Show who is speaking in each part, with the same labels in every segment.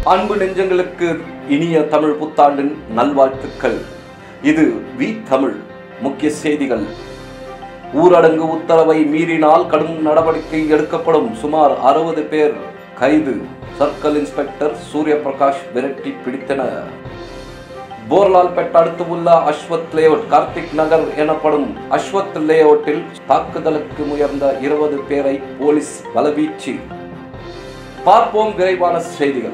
Speaker 1: அன்பு நெஞ்சங்களுக்கு இனிய தமிழ் புத்தாண்டின் நல்வாழ்த்துக்கள் இது வி தமிழ் முக்கிய செய்திகள் ஊரடங்கு உத்தரவை மீறினால் கடும் நடவடிக்கை எடுக்கப்படும் சுமார் அறுபது பேர் கைது சர்க்கிள் இன்ஸ்பெக்டர் சூரிய பிரகாஷ் விரட்டி பிடித்தனர் போர்லால்பேட் அடுத்து உள்ள அஸ்வத் லேஅவுட் கார்த்திக் நகர் எனப்படும் அஸ்வத் லேஅவுட்டில் தாக்குதலுக்கு முயன்ற இருபது பேரை போலீஸ் வலவீச்சு பார்ப்போம் விரைவான செய்திகள்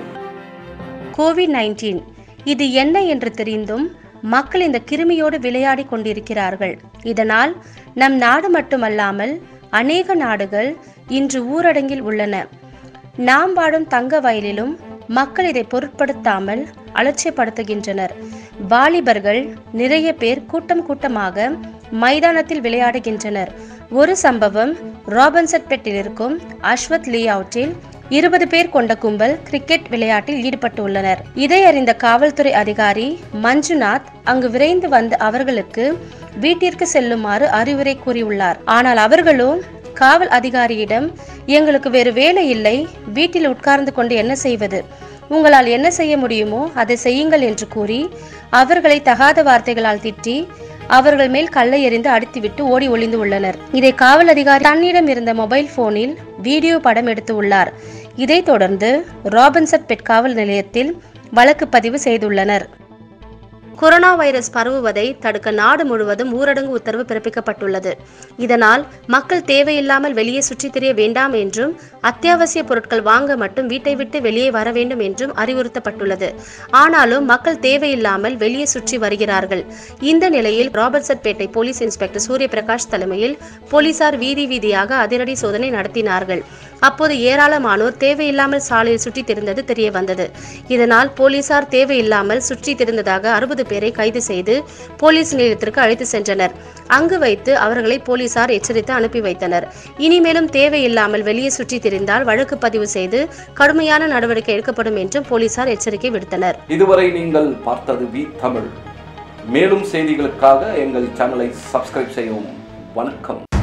Speaker 2: கோவிட் நைன்டீன் இது என்ன என்று தெரிந்தும் மக்கள் இந்த கிருமியோடு விளையாடி கொண்டிருக்கிறார்கள் இதனால் நம் நாடு மட்டுமல்லாமல் அநேக நாடுகள் இன்று ஊரடங்கில் உள்ளன நாம் வாழும் தங்க வயலிலும் மக்கள் இதை பொருட்படுத்தாமல் அலட்சியப்படுத்துகின்றனர் வாலிபர்கள் நிறைய பேர் கூட்டம் கூட்டமாக மைதானத்தில் விளையாடுகின்றனர் ஒரு சம்பவம் ராபன்சட்பெட்டில் இருக்கும் அஸ்வத் லேஅவுட்டில் இருபது பேர் கொண்ட கும்பல் கிரிக்கெட் விளையாட்டில் ஈடுபட்டுள்ளனர் இதை அறிந்த காவல்துறை அதிகாரி மஞ்சுநாத் அங்கு விரைந்து வந்து அவர்களுக்கு வீட்டிற்கு செல்லுமாறு அறிவுரை கூறியுள்ளார் ஆனால் அவர்களோ காவல் அதிகாரியிடம் எங்களுக்கு வேறு வேலை இல்லை வீட்டில் உட்கார்ந்து கொண்டு என்ன செய்வது உங்களால் என்ன செய்ய முடியுமோ அதை செய்யுங்கள் என்று கூறி அவர்களை தகாத வார்த்தைகளால் திட்டி அவர்கள் மேல் கல்லை எறிந்து அடித்துவிட்டு ஓடி ஒளிந்து உள்ளனர் இதை காவல் அதிகாரி தன்னிடம் இருந்த மொபைல் போனில் வீடியோ படம் எடுத்து உள்ளார் இதைத் தொடர்ந்து ராபின்சன் பெட் காவல் நிலையத்தில் வழக்கு பதிவு செய்துள்ளனர் கொரோனா வைரஸ் பரவுவதை தடுக்க நாடு முழுவதும் ஊரடங்கு உத்தரவு பிறப்பிக்கப்பட்டுள்ளது இதனால் மக்கள் தேவையில்லாமல் வெளியே சுற்றித் திரிய வேண்டாம் என்றும் அத்தியாவசிய பொருட்கள் வாங்க மட்டும் வீட்டை விட்டு வெளியே வர வேண்டும் என்றும் அறிவுறுத்தப்பட்டுள்ளது ஆனாலும் மக்கள் தேவையில்லாமல் வெளியே சுற்றி வருகிறார்கள் இந்த நிலையில் ராபர்ட்சட்பேட்டை போலீஸ் இன்ஸ்பெக்டர் சூரிய பிரகாஷ் தலைமையில் போலீசார் வீதி வீதியாக அதிரடி சோதனை நடத்தினார்கள் அப்போது ஏராளமானோர் தேவையில்லாமல் சாலையில் சுற்றித் திரிந்தது தெரிய வந்தது இதனால் போலீசார் தேவையில்லாமல் சுற்றித் திரிந்ததாக அறுபது பேரை கைது செய்து போலீஸ் நிலையத்திற்கு அழைத்து சென்றனர் அங்கு வைத்து அவர்களை போலீசார் எச்சரித்து அனுப்பி வைத்தனர் இனிமேலும் தேவையில்லாமல் வெளியே சுற்றித் திரிந்தால் வழக்கு பதிவு செய்து கடுமையான நடவடிக்கை எடுக்கப்படும் என்றும் போலீசார் எச்சரிக்கை விடுத்தனர்
Speaker 1: இதுவரை நீங்கள் பார்த்தது வி தமிழ் மேலும் செய்திகளுக்காக எங்கள் சேனலை சப்ஸ்கிரைப் செய்யவும் வணக்கம்